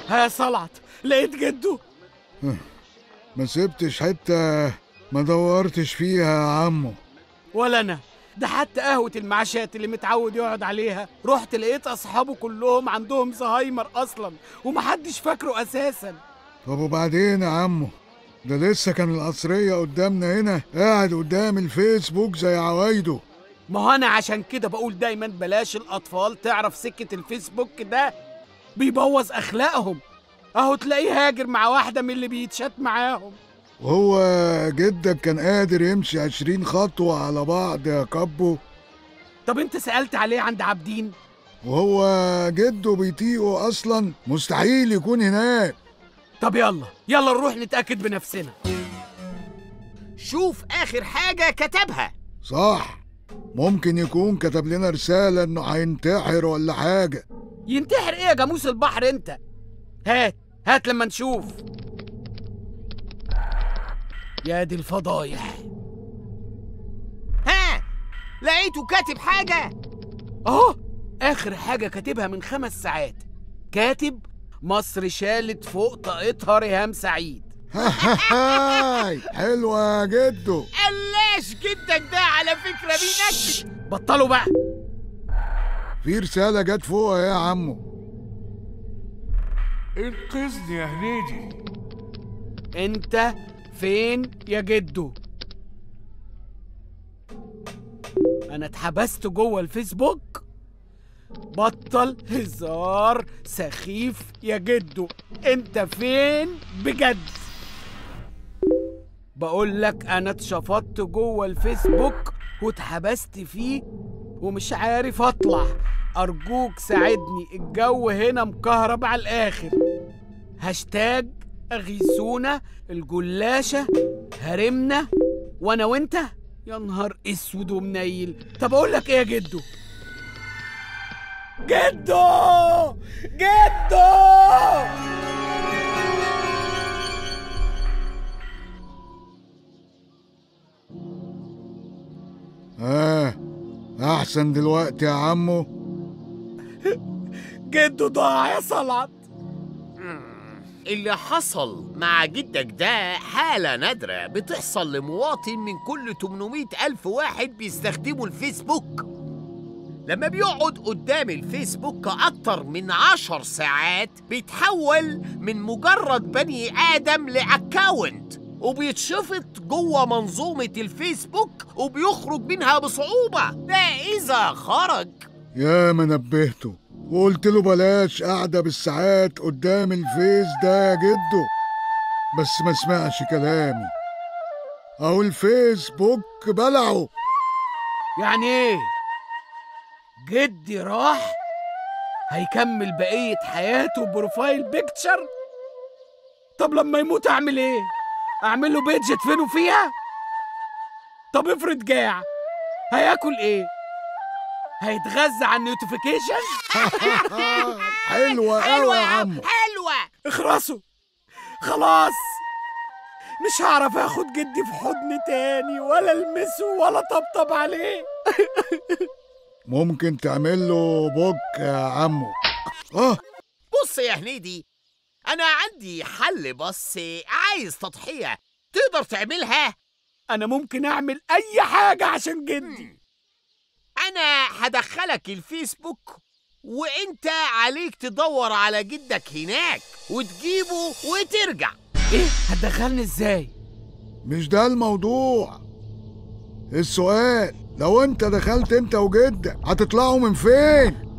ها يا صلعت لقيت جده ما سبتش حتة ما دورتش فيها يا عمو ولا انا ده حتى قهوة المعاشات اللي متعود يقعد عليها رحت لقيت اصحابه كلهم عندهم زهايمر اصلا ومحدش فاكره اساسا طب وبعدين يا عمو ده لسه كان القصرية قدامنا هنا قاعد قدام الفيسبوك زي عوايده ما هو انا عشان كده بقول دايما بلاش الاطفال تعرف سكة الفيسبوك ده بيبوظ اخلاقهم اهو تلاقيه هاجر مع واحدة من اللي بيتشات معاهم وهو جدك كان قادر يمشي عشرين خطوة على بعض يا كبو طب انت سألت عليه عند عابدين وهو جده بيطيقه أصلا مستحيل يكون هناك طب يلا يلا نروح نتأكد بنفسنا شوف آخر حاجة كتبها صح ممكن يكون كتب لنا رسالة إنه هينتحر ولا حاجة ينتحر ايه يا جاموس البحر انت هات هات لما نشوف يا دي الفضايح ها لقيته كاتب حاجة اهو اخر حاجة كاتبها من خمس ساعات كاتب مصر شالت فوق طاقتها ريهام سعيد هاي حلوة يا جدو قلاش جدك ده على فكرة بينكد بطلوا بقى في رسالة جت فوقها يا عمو انقذني يا هنيدي انت فين يا جدو انا اتحبست جوه الفيسبوك بطل هزار سخيف يا جدو انت فين بجد بقول لك انا اتشفطت جوه الفيسبوك واتحبست فيه ومش عارف اطلع ارجوك ساعدني الجو هنا مكهرب على الاخر هاشتاج اغيثونا الجلاشة هرمنا وانا وانت يا نهار اسود ومنيل طب اقول لك ايه يا جدو جدو جدو آه أحسن دلوقتي يا عمو جدو ضاع يا صلعت اللي حصل مع جدك ده حالة نادرة بتحصل لمواطن من كل 800 ألف واحد بيستخدموا الفيسبوك لما بيقعد قدام الفيسبوك أكتر من عشر ساعات بيتحول من مجرد بني آدم لأكاونت وبيتشفط جوه منظومة الفيسبوك وبيخرج منها بصعوبة ده إذا خرج يا ما نبهته وقلت له بلاش قاعدة بالساعات قدام الفيس ده يا جدو بس ما سمعش كلامي أو الفيسبوك بلعه يعني ايه جدي راح هيكمل بقية حياته بروفايل بيكتشر طب لما يموت اعمل ايه اعمل له بيج ادفنه فيها طب افرض جاع هياكل ايه هيتغذى على النوتيفيكيشن حلوة أوي يا عمو حلوة اخرسوا خلاص مش هعرف اخد جدي في حضن تاني ولا المسه ولا طبطب عليه ممكن تعمل له بوك يا عمو اه بص يا هنيدي أنا عندي حل بس عايز تضحية تقدر تعملها؟ انا ممكن اعمل اي حاجة عشان جدي أنا هدخلك الفيسبوك وأنت عليك تدور على جدك هناك وتجيبه وترجع ايه هتدخلني ازاي مش ده الموضوع السؤال لو انت دخلت انت وجدك هتطلعوا من فين